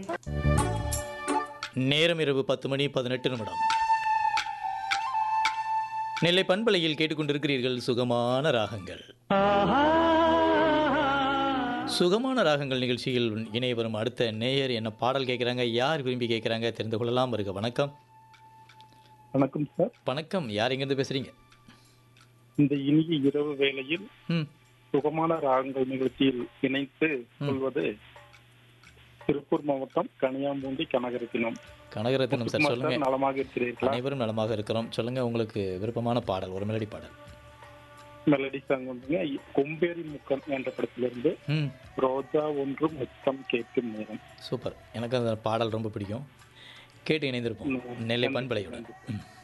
நேரம் இரவு பத்து மணி பதினெட்டு நிமிடம் நெல்லை பண்பலையில் கேட்டுக்கொண்டிருக்கிறீர்கள் சுகமான ராகங்கள் சுகமான ராகங்கள் நிகழ்ச்சியில் இணைய வரும் அடுத்த நேயர் என்ன பாடல் கேட்குறாங்க யார் விரும்பி கேட்குறாங்க தெரிந்து கொள்ளலாம் இருக்க வணக்கம் வணக்கம் சார் வணக்கம் யார் எங்கேருந்து பேசுறீங்க இந்த இனிய இரவு வேளையில் ம் சுகமான ராகங்கள் நிகழ்ச்சியில் இணைத்து சொல்வது திருப்பூர் மாவட்டம் கனியாம்பூண்டி கனகரத்தினம் கனகரத்தினம் சார் சுகுமார் சொல்லுங்க சார் நலமாக இருக்கிறீர்களா அனைவரும் நலமாக இருக்கிறோம் சொல்லுங்க உங்களுக்கு விருப்பமான பாடல் ஒரு மெலடி பாடல் மெலடி சாங் வந்துங்க கொம்பேரி முக்கம் என்ற படத்திலிருந்து ம் ரோஜா ஒன்று முத்தம் கேட்கும் நேரம் சூப்பர் எனக்கு அந்த பாடல் ரொம்ப பிடிக்கும் கேட்டு இணைந்திருப்போம் நெல்லை பண்பலையுடன் ம்